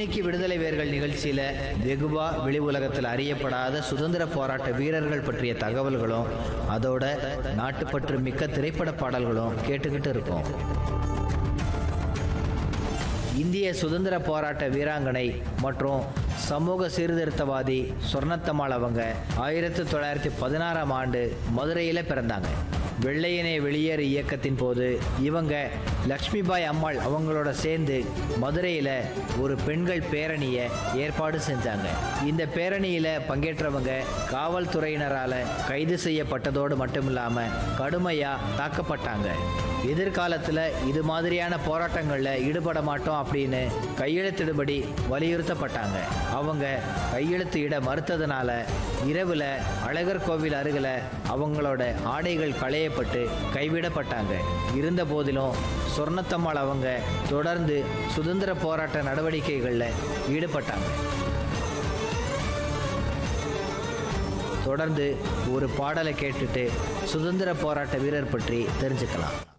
இன்னைக்கு விடுதலை வேர்கள் நிகழ்ச்சியில வெகுவா வெளி உலகத்தில் அறியப்படாத சுதந்திர போராட்ட வீரர்கள் பற்றிய தகவல்களும் அதோட நாட்டுப்பற்று மிக்க திரைப்பட பாடல்களும் கேட்டுக்கிட்டு இருக்கோம் இந்திய சுதந்திர போராட்ட வீராங்கனை மற்றும் சமூக சீர்திருத்தவாதி சொர்ணத்தம்மாள் அவங்க ஆயிரத்தி தொள்ளாயிரத்தி பதினாறாம் ஆண்டு மதுரையில் பிறந்தாங்க வெள்ளையனே வெளியேறு இயக்கத்தின் போது இவங்க லக்ஷ்மிபாய் அம்மாள் அவங்களோட சேர்ந்து மதுரையில் ஒரு பெண்கள் பேரணியை ஏற்பாடு செஞ்சாங்க இந்த பேரணியில் பங்கேற்றவங்க காவல்துறையினரால் கைது செய்யப்பட்டதோடு மட்டும் இல்லாமல் கடுமையாக தாக்கப்பட்டாங்க எதிர்காலத்தில் இது மாதிரியான போராட்டங்களில் ஈடுபட மாட்டோம் அப்படின்னு கையெழுத்திடுபடி வலியுறுத்தப்பட்டாங்க அவங்க கையெழுத்து இட மறுத்ததுனால இரவில் அழகர் கோவில் அருகில் அவங்களோட ஆடைகள் களையப்பட்டு கைவிடப்பட்டாங்க இருந்த போதிலும் சொர்ணத்தம்மாள் அவங்க தொடர்ந்து சுதந்திர போராட்ட நடவடிக்கைகளில் ஈடுபட்டாங்க தொடர்ந்து ஒரு பாடலை கேட்டுட்டு சுதந்திர போராட்ட வீரர் பற்றி தெரிஞ்சுக்கலாம்